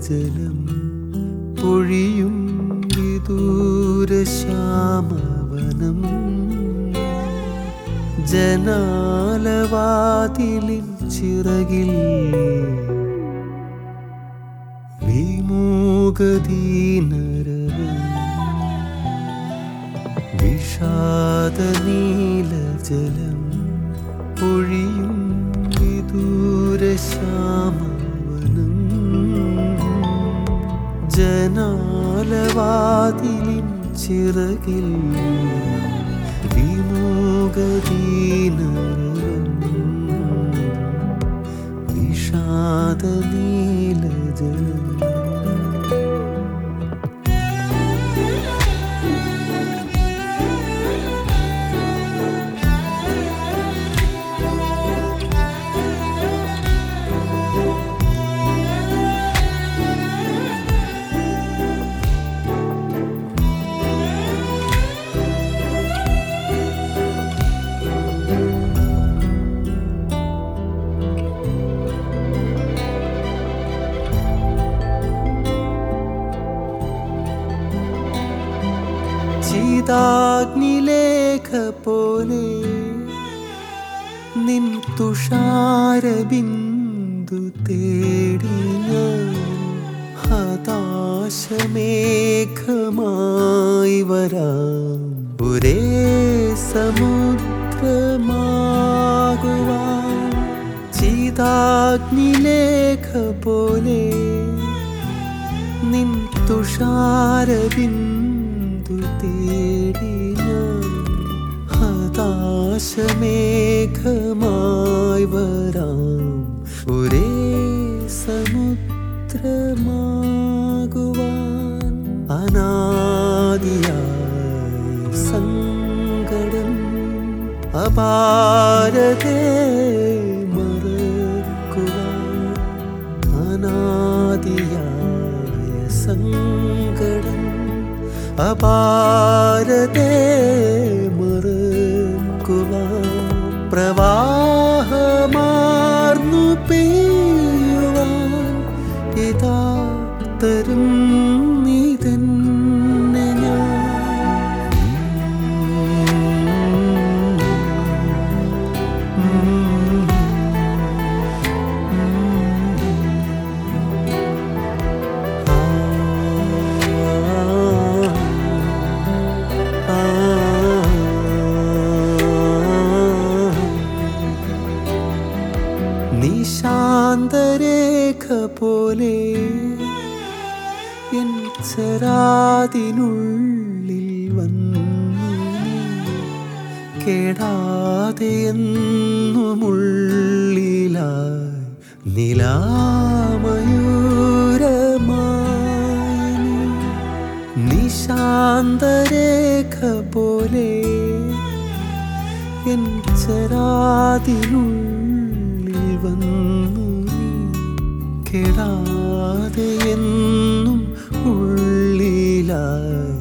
ജലം പൊഴിയും വിദൂരശ്യാമവനം ജനാലവാതിലിൻ ചിറകിൽ വിമൂകദീനരവം വിഷാദ നീലജലം പൊഴിയും വിദൂരശ്യാമവനം ജനാലവാതിലിൻ ചിറകിൽ വിമൂകദീനരവം വിഷാദ നീലജലം ചീതാഗ്നിലേഖ പോലെ നിൻ തുഷാരബിന്ദു തേടി ഞാൻ ഹതാശമേഘമായി വരാം ഒരേ സമുദ്രമാകുവാൻ ചീതാഗ്നിലേഖ പോലെ നിൻ തുഷാരബിന്ദു തേടി ഞാൻ ഹതാശമേഘമായി വരാം ഒരേ സമുദ്രമാകുവാൻ അനാദിയായി സങ്കടം അപാരതേ മറക്കുവാൻ അനാദിയായ സങ്കടം അപാരതേ മറക്കുവാൻ പ്രവാഹമാർന്നു പെയ്യുവാൻ ഇതാ തരും നീതന്നെ നിശാന്തരേഖ പോലെ എൻ ചരാതിനുള്ളിൽ വന്നു നീ. കേടാതെ എന്നുമുള്ളിലായി നിലാമയൂരമായി നീ. നിശാന്തരേഖ പോലെ എൻ ചരാതിനുള്ളിൽ വന്നു നീ. കെടാതെ എന്നും ഉള്ളിലായി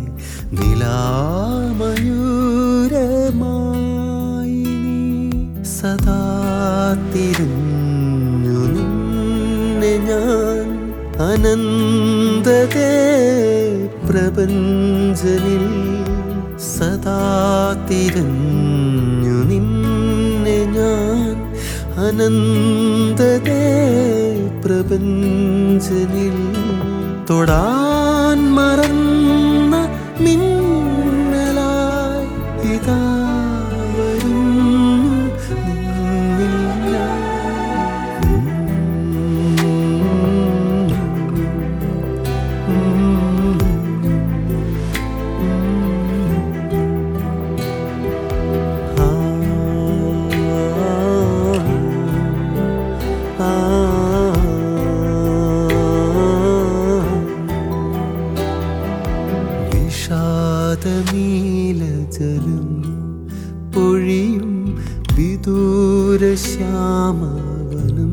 നിലാമയൂരമായി നീ സദാ തിരിഞ്ഞു നിന്നെ ഞാൻ അനന്തതേ പ്രപഞ്ചനിൽ സദാ തിരഞ്ഞു നിന്നെ ഞാൻ അനന്തതേ പ്രപഞ്ചനിൽ തൊടാൻ മറന്ന മിന്നലായി ഇതാ വരുന്നു നിന്നിൽ ഞാൻ. വിഷാദനീലജലം പൊഴിയും വിദൂരശ്യാമവനം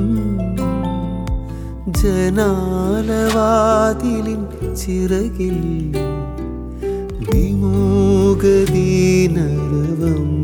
ജനാലവാതിലിൻ ചിറകിൽ വിമൂകദീനരവം